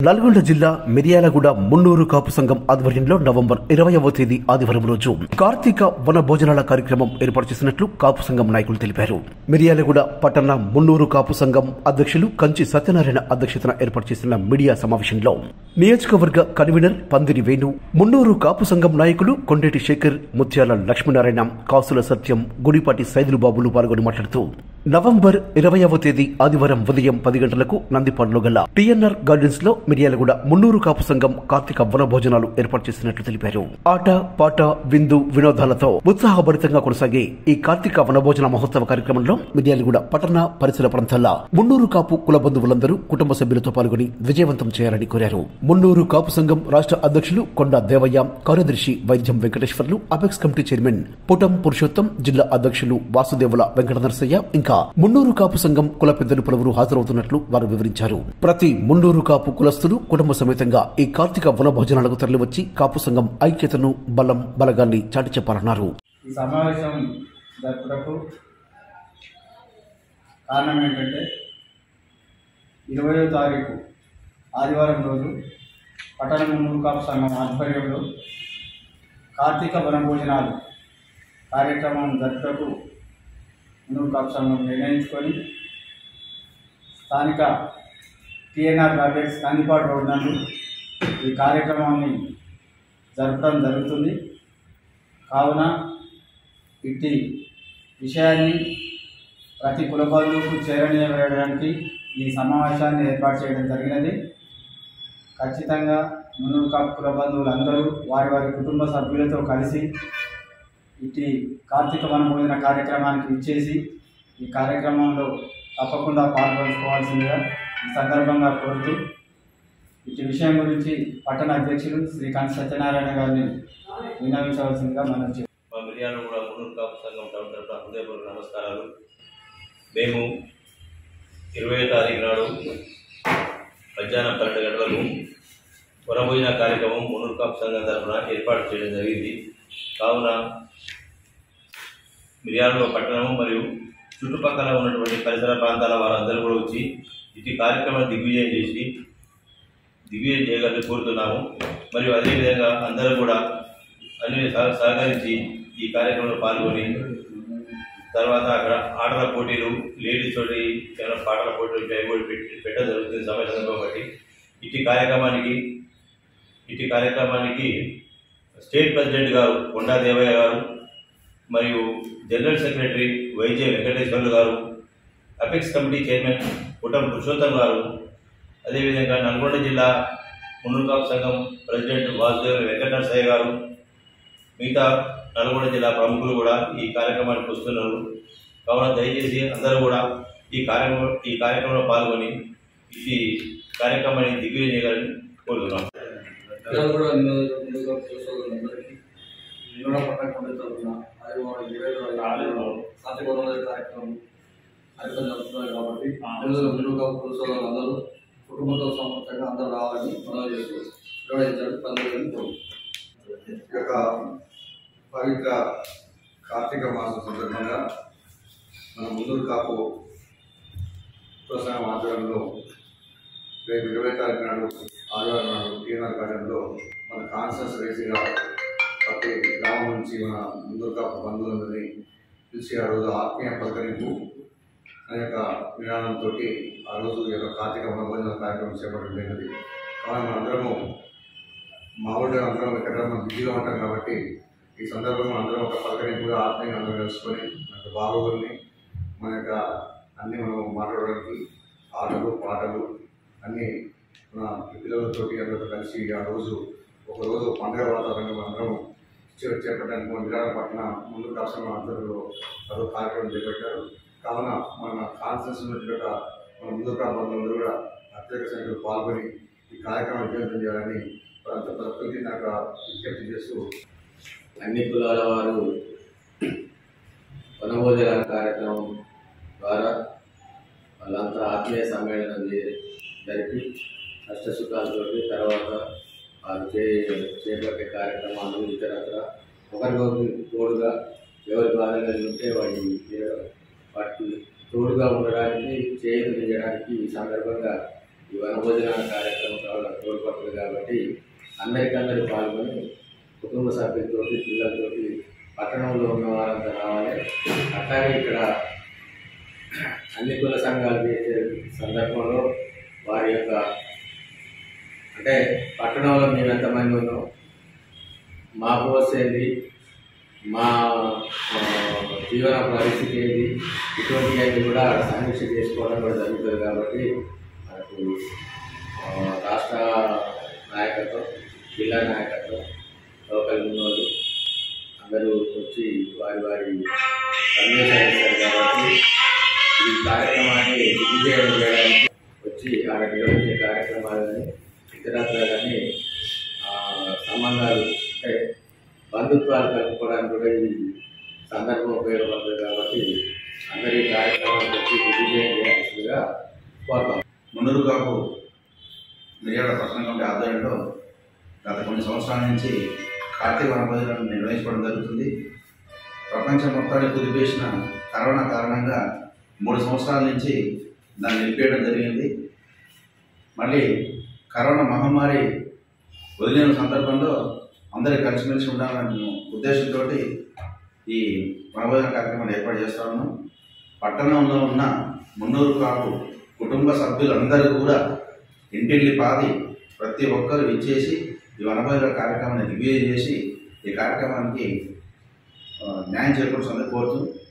నల్గొండ జిల్లా మిర్యాలగూడ మున్నూరు కాపు సంఘం ఆధ్వర్యంలో నవంబర్ ఇరవైవ తేదీ ఆదివారం రోజు కార్తీక వన భోజనాల కార్యక్రమం ఏర్పాటు చేసినట్లు కాపు సంఘం నాయకులు తెలిపారు మిర్యాలగూడ పట్టణ మున్నూరు కాపు సంఘం అధ్యక్షులు కంచి సత్యనారాయణ అధ్యక్షతన ఏర్పాటు చేసిన మీడియా సమావేశంలో నియోజకవర్గ కన్వీనర్ పందిరి వేణు మున్నూరు కాపు సంఘం నాయకులు కొండేటి శేఖర్ ముత్యాల లక్ష్మీనారాయణ కాసుల సత్యం గుడిపాటి సైదులు బాబులు పాల్గొని మాట్లాడుతూ నవంబర్ ఇరవైవ తేదీ ఆదివారం ఉదయం పది గంటలకు నందిపాడులో గల టిఎన్ఆర్ గార్డెన్స్ లో మిర్యాలగూడ మున్నూరు కాపు సంఘం కార్తీక వన భోజనాలు ఏర్పాటు చేసినట్లు తెలిపారు ఆట పాట విందు వినోదాలతో ఉత్సాహభరితంగా కొనసాగే ఈ కార్తీక వనభోజన మహోత్సవ కార్యక్రమంలో మిర్యాలగూడ పట్టణ పరిసర ప్రాంతాల మున్నూరు కాపు కుల బంధువులందరూ కుటుంబ సభ్యులతో పాల్గొని విజయవంతం చేయాలని కోరారు మున్నూరు కాపు సంఘం రాష్ట్ర అధ్యక్షులు కొండ దేవయ్య కార్యదర్శి Vaidyam Venkateswarlu apex committee chairman Putam Purushottam జిల్లా అధ్యక్షులు వాసుదేవుల వెంకట నరసయ్య ఇంకా మున్నూరు కాపు సంఘం కుల పెద్దలు పలువురు హాజరవుతున్నట్లు వారు వివరించారు ప్రతి మున్నూరు కాపు కులస్తులు కుటుంబ సమేతంగా ఈ కార్తీక వన భోజనాలకు తరలివచ్చి కాపు సంఘం ఐక్యతను బలం బలగాన్ని చాటి చెప్పాలన్నారు ఈ సమావేశం జరుపుటకు కారణం ఏంటంటే ఇరవయో తారీఖు ఆదివారం రోజు పట్టణ మున్నూరు కాపు సంఘం ఆధ్వర్యంలో కార్తీక వనభోజనాలు కార్యక్రమం జరుపుటకు మున్నూరు కాపు సంఘం నిర్ణయించుకొని స్థానిక టిఎన్ఆర్ గార్డెన్స్ కందిపాడు రోడ్ నందు ఈ కార్యక్రమాన్ని జరపడం జరుగుతుంది కావున ఇట్టి విషయాన్ని ప్రతి కుల బంధువుకు చేరనీయడానికి ఈ సమావేశాన్ని ఏర్పాటు చేయడం జరిగినది ఖచ్చితంగా మున్నూరు కాపు కుల బంధువులందరూ వారి వారి కుటుంబ సభ్యులతో కలిసి ఇట్టి కార్తీక వనభోజన కార్యక్రమానికి ఇచ్చేసి ఈ కార్యక్రమంలో తప్పకుండా పాల్గొనుకోవాల్సిందిగా ఈ సందర్భంగా కోరుతూ ఇట్టి విషయం గురించి పట్టణ అధ్యక్షులు శ్రీ కాంతి సత్యనారాయణ గారిని విన్నవించవలసిందిగా మనం చెప్పారు మా మిర్యాలు కూడా మున్నూరు కాపు సంఘం టౌన్ తరఫున హృదయపూర్వక నమస్కారాలు మేము ఇరవై తారీఖు నాడు మధ్యాహ్నం పన్నెండు గంటలకు వరభోజన కార్యక్రమం మున్నూరు కాపు సంఘం తరఫున ఏర్పాటు చేయడం జరిగింది కావున మిర్యాలలో పట్టణము మరియు చుట్టుపక్కల ఉన్నటువంటి పరిసర ప్రాంతాల వారందరూ కూడా వచ్చి ఇటు కార్యక్రమం దిగ్విజయం చేసి దిగ్విజయం చేయగలిగి కోరుతున్నాము మరియు అదేవిధంగా అందరూ కూడా అన్ని సహ- సహకరించి ఈ కార్యక్రమంలో పాల్గొని తర్వాత అక్కడ ఆటల పోటీలు లేడీస్ తోటి ఏమైనా పాటల పోటీలు ఉంటాయి, అవి కూడా పెట్టి పెట్టడం జరుగుతుంది సమయ సందర్భం బట్టి ఇట్టి కార్యక్రమానికి ఇట్టి కార్యక్రమానికి స్టేట్ ప్రెసిడెంట్ గారు కొండా దేవయ్య గారు మరియు జనరల్ సెక్రటరీ వైజే వెంకటేశ్వర్లు గారు apex committee chairman Putam Purushottam గారు అదేవిధంగా నల్గొండ జిల్లా మున్నూరు కాపు సంఘం ప్రెసిడెంట్ వాసుదేవ వెంకటనరసయ్య గారు మిగతా నల్గొండ జిల్లా ప్రముఖులు కూడా ఈ కార్యక్రమానికి వస్తున్నారు కావున దయచేసి అందరూ కూడా ఈ కార్యక్రమం ఈ కార్యక్రమంలో పాల్గొని ఈ కార్యక్రమాన్ని దిగ్విజయం చేయాలని కోరుతున్నాం పిల్లలు కూడా ముందుగా చూసుకోవాలందరికీ నిన్న పట్టణ కమిటీ తరఫున అది వాళ్ళ ఇరవై సాంతిక వనరుల కార్యక్రమం కార్యక్రమం జరుగుతున్నారు కాబట్టి పిల్లలు ముందుగా చూసుకోవాలి అందరూ కుటుంబంతో సమర్థంగా అందరూ రావాలని మనం చేస్తూ నిర్వహించాలి పనులు ఈ యొక్క పవిత్ర కార్తీక మాసం సందర్భంగా మన ముందూరు కాపు ప్రోత్సాహం ఆధ్వర్యంలో రేపు ఇరవై తారీఖు నాడు ఆదివారం నాడు టీఎన్ఆర్ గార్డెన్లో మన కాన్సర్స్ రేసిగా ప్రతి గ్రామం నుంచి మన ముందూరు కాపు బంధువులందరినీ పిలిచి ఆ రోజు ఆత్మీయ పలకరింపు అనే యొక్క విధానంతో ఆ రోజు ఈ యొక్క కార్తీక వనభోజన కార్యక్రమం చేపట్టడం కావున మనందరము మామూలుగా అందరం ఎక్కడ మనం బిజీగా ఉంటాం కాబట్టి ఈ సందర్భంలో అందరం ఒక పలకరింపుగా ఆత్మీయంగా అందరం కలుసుకొని మన యొక్క బాగోగుల్ని మన యొక్క అన్నీ మనం మాట్లాడడానికి ఆటలు పాటలు అన్నీ మన పిల్లలతోటి అందరితో కలిసి ఆ రోజు ఒక రోజు పండుగ వాతావరణంగా అందరం చే- చేపట్టడానికి మన విరాటపట్న ముందు కాసం అందరూ అదో కార్యక్రమం చేపట్టారు కావున మన కాన్ఫరెన్స్ ఉన్నట్టుగా మన ముందు బంధువులు కూడా అత్యధిక సంఖ్యలో పాల్గొని ఈ కార్యక్రమం విజయవంతం చేయాలని ప్రాంత ప్రకృతి నాకు విజ్ఞప్తి చేస్తూ అన్ని కులాల వారు వనభోజన కార్యక్రమం ద్వారా వాళ్ళంతా ఆత్మీయ సమ్మేళనం చే- జరిపి కష్ట సుఖాలతోటి తర్వాత వారు చే చేపట్టే కార్యక్రమాలు ఇతరత్ర ఒకరికొకరు తోడుగా ఎవరి బాధగా ఉంటే వాటి వాటికి తోడుగా ఉండడానికి చేయడానికి ఈ సందర్భంగా ఈ వనభోజన కార్యక్రమం కావడం తోడ్పడుతుంది కాబట్టి అందరికందరూ పాల్గొని కుటుంబ సభ్యులతోటి పిల్లలతోటి పట్టణంలో ఉన్న వారంతా రావాలి అట్లాగే ఇక్కడ అన్ని కుల సంఘాలు చేసే సందర్భంలో వారి యొక్క అంటే పట్టణంలో మేము ఎంతమంది ఉన్నాం మా పోసేది మా ఆ, జీవన పరిస్థితి ఏంటి ఇటువంటివన్నీ కూడా సమీక్ష చేసుకోవడం కూడా జరుగుతుంది కాబట్టి మనకు ఆ, రాష్ట్ర నాయకత్వం జిల్లా నాయకత్వం లోకల్ ఉన్నోళ్ళు అందరూ వచ్చి వారి వారి సందేశాలు ఇస్తారు కాబట్టి ఈ కార్యక్రమాన్ని దిగ్విజయం చేయడానికి వచ్చి ఆడ నిర్వహించే కార్యక్రమాలని ఇతరత్ర కానీ ఆ, సంబంధాలు అంటే బంధుత్వాలు కలుపుకోవడానికి కూడా ఈ సందర్భం ఉపయోగపడుతుంది కాబట్టి అందరి కార్యక్రమానికి వచ్చి దిగ్విజయం చేయాల్సిందిగా కోరుతాం మున్నూరు కాపు మిర్యాల పట్టణ కమిటీ ఆధ్వర్యంలో గత కొన్ని సంవత్సరాల నుంచి కార్తీక వనభోజనాలను నిర్వహించుకోవడం జరుగుతుంది ప్రపంచం మొత్తాన్ని కుదిపేసిన కరోనా కారణంగా మూడు సంవత్సరాల నుంచి దాన్ని నిలిపేయడం జరిగింది మళ్ళీ కరోనా మహమ్మారి వదిలిన సందర్భంలో అందరూ కలిసిమెలిసి ఉండాలనే ఉద్దేశంతో ఈ వనభోజన కార్యక్రమాన్ని ఏర్పాటు చేస్తా ఉన్నాం పట్టణంలో ఉన్న మున్నూరు కాపు కుటుంబ సభ్యులందరూ కూడా ఇంటిల్లి పాది ప్రతి ఒక్కరు ఇచ్చేసి ఈ వనభోజన కార్యక్రమాన్ని దిగ్విజయం చేసి ఈ కార్యక్రమానికి ఆ, న్యాయం చేకూర్చాలని కోరుతూ